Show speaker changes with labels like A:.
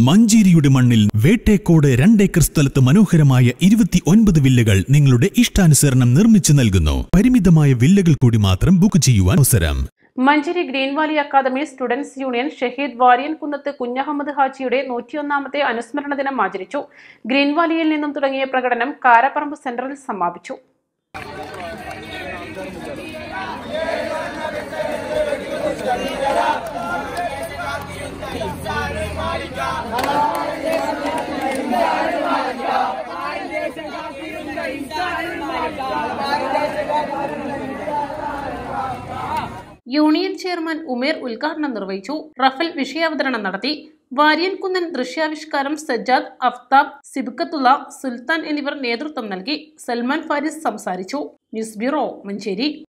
A: മഞ്ചേരിയുടെ മണ്ണിൽ വേട്ടേക്കോട് രണ്ടേക്കർ സ്ഥലത്ത് മനോഹരമായ ഇരുപത്തി ഒൻപത് വില്ലകൾ നിങ്ങളുടെ ഇഷ്ടാനുസരണം നിർമ്മിച്ചു നൽകുന്നു പരിമിതമായ വില്ലകൾ കൂടി മാത്രം ബുക്ക് ചെയ്യുവാൻ അവസരം
B: Manjeri Green Valley Academy Students Union Shaheed Variyan Kunnath Kunjahammed ഹാജിയുടെ നൂറ്റിയൊന്നാമത്തെ അനുസ്മരണ ദിനം ആചരിച്ചു ഗ്രീൻ വാലിയിൽ നിന്നും തുടങ്ങിയ പ്രകടനം കാരപ്പറമ്പ് സെന്ററിൽ സമാപിച്ചു യൂണിയൻ ചെയർമാൻ ഉമേർ ഉദ്ഘാടനം നിർവഹിച്ചു റഫൽ വിഷയാവതരണം നടത്തി വാര്യൻകുന്നൻ ദൃശ്യാവിഷ്കാരം സജ്ജാദ് അഫ്താബ് സിബിക്കത്തുള്ള സുൽത്താൻ എന്നിവർ നേതൃത്വം നൽകി സൽമാൻ ഫാരിസ് സംസാരിച്ചു ന്യൂസ് ബ്യൂറോ മഞ്ചേരി